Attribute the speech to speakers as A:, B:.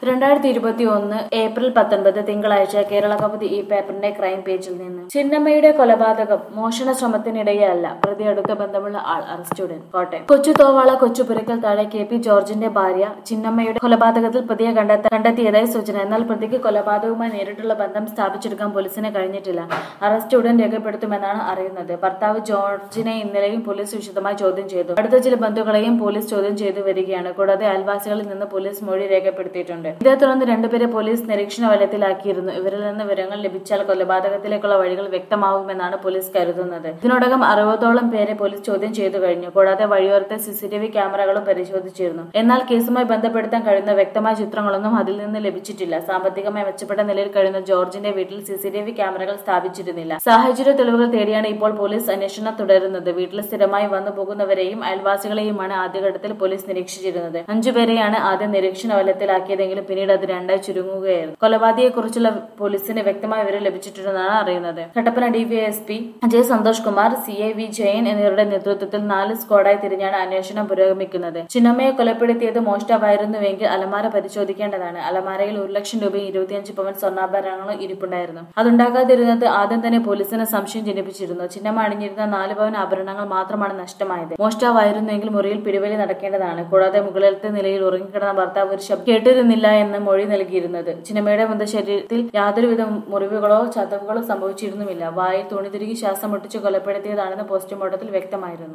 A: രണ്ടായിരത്തി ഇരുപത്തി ഒന്ന് ഏപ്രിൽ പത്തൊൻപത് തിങ്കളാഴ്ച കേരള കൗമുദി ഈ പേപ്പറിന്റെ ക്രൈം പേജിൽ നിന്ന് ചിന്നമ്മയുടെ കൊലപാതകം മോഷണ ശ്രമത്തിനിടെയല്ല പ്രതി അടുത്ത ബന്ധമുള്ള ആൾ അറസ്റ്റുടൻ കോട്ടയം കൊച്ചു തോവാള കൊച്ചുപുരക്കൽ താഴെ കെ പി ജോർജിന്റെ ഭാര്യ ചിന്നമ്മയുടെ കൊലപാതകത്തിൽ പ്രതിയെ കണ്ടെത്ത കണ്ടെത്തിയതായി സൂചന എന്നാൽ പ്രതിക്ക് കൊലപാതകവുമായി നേരിട്ടുള്ള ബന്ധം സ്ഥാപിച്ചെടുക്കാൻ പോലീസിന് കഴിഞ്ഞിട്ടില്ല അറസ്റ്റ് ഉടൻ രേഖപ്പെടുത്തുമെന്നാണ് അറിയുന്നത് ഭർത്താവ് ജോർജിനെ ഇന്നലെയും പോലീസ് വിശദമായി ചോദ്യം ചെയ്തു അടുത്ത ചില ബന്ധുക്കളെയും പോലീസ് ചോദ്യം ചെയ്തു വരികയാണ് കൂടാതെ അയൽവാസികളിൽ നിന്ന് പോലീസ് മൊഴി രേഖപ്പെടുത്തിയിട്ടുണ്ട് ഇതേ തുടർന്ന് രണ്ടുപേരെ പോലീസ് നിരീക്ഷണ വലയത്തിലാക്കിയിരുന്നു ഇവരിൽ നിന്ന് വിവരങ്ങൾ ലഭിച്ചാൽ കൊലപാതകത്തിലേക്കുള്ള വഴികൾ വ്യക്തമാവുമെന്നാണ് പോലീസ് കരുതുന്നത് ഇതിനോടകം അറുപതോളം പേരെ പോലീസ് ചോദ്യം ചെയ്തു കഴിഞ്ഞു കൂടാതെ വഴിയോരത്തെ സിസിടിവി ക്യാമറകളും പരിശോധിച്ചിരുന്നു എന്നാൽ കേസുമായി ബന്ധപ്പെടുത്താൻ കഴിയുന്ന വ്യക്തമായ ചിത്രങ്ങളൊന്നും അതിൽ നിന്ന് ലഭിച്ചിട്ടില്ല സാമ്പത്തികമായി മെച്ചപ്പെട്ട നിലയിൽ കഴിയുന്ന ജോർജിന്റെ വീട്ടിൽ സിസിടിവി ക്യാമറകൾ സ്ഥാപിച്ചിരുന്നില്ല സാഹചര്യ തെളിവുകൾ തേടിയാണ് ഇപ്പോൾ പോലീസ് അന്വേഷണം തുടരുന്നത് വീട്ടിൽ സ്ഥിരമായി വന്നു പോകുന്നവരെയും അയൽവാസികളെയുമാണ് ആദ്യഘട്ടത്തിൽ പോലീസ് നിരീക്ഷിച്ചിരുന്നത് അഞ്ചുപേരെയാണ് ആദ്യം നിരീക്ഷണ വലയത്തിലാക്കിയതെങ്കിലും പിന്നീട് അത് രണ്ടായി ചുരുങ്ങുകയായിരുന്നു കൊലപാതകയെക്കുറിച്ചുള്ള പോലീസിന് വ്യക്തമായ വിവരം ലഭിച്ചിട്ടുണ്ടെന്നാണ് അറിയുന്നത് Kattappana DYSP Ajay Santhosh Kumar C A V Jayan എന്നിവരുടെ നേതൃത്വത്തിൽ നാല് സ്ക്വാഡായി തിരിഞ്ഞാണ് അന്വേഷണം പുരോഗമിക്കുന്നത് ചിന്നമ്മയെ കൊലപ്പെടുത്തിയത് മോഷ്ടാവായിരുന്നുവെങ്കിൽ അലമാര പരിശോധിക്കേണ്ടതാണ് അലമാരയിൽ ഒരു ലക്ഷം രൂപയും ഇരുപത്തിയഞ്ച് പവൻ സ്വർണ്ണാഭരണങ്ങളും ഇരിപ്പുണ്ടായിരുന്നു അതുണ്ടാകാതിരുന്നത് ആദ്യം തന്നെ പോലീസിന് സംശയം ജനിപ്പിച്ചിരുന്നു ചിന്നമ്മ അണിഞ്ഞിരുന്ന നാല് പവൻ ആഭരണങ്ങൾ മാത്രമാണ് നഷ്ടമായത് മോഷ്ടാവായിരുന്നെങ്കിൽ മുറിയിൽ പിടിവലി നടക്കേണ്ടതാണ് കൂടാതെ മുകളിലത്തെ നിലയിൽ ഉറങ്ങിക്കിടന്ന ഭർത്താവ് ഒരു ശബ്ദം കേട്ടിരുന്നില്ല എന്ന് മൊഴി നൽകിയിരുന്നത് ചിന്നമ്മയുടെ മൃതശരീരത്തിൽ യാതൊരുവിധ മുറിവുകളോ ചതവുകളോ സംഭവിച്ചിരുന്നുമില്ല വായിൽ തുണി തിരികെ ശ്വാസം മുട്ടിച്ച് കൊലപ്പെടുത്തിയതാണെന്ന് പോസ്റ്റ്മോർട്ടത്തിൽ വ്യക്തമായിരുന്നു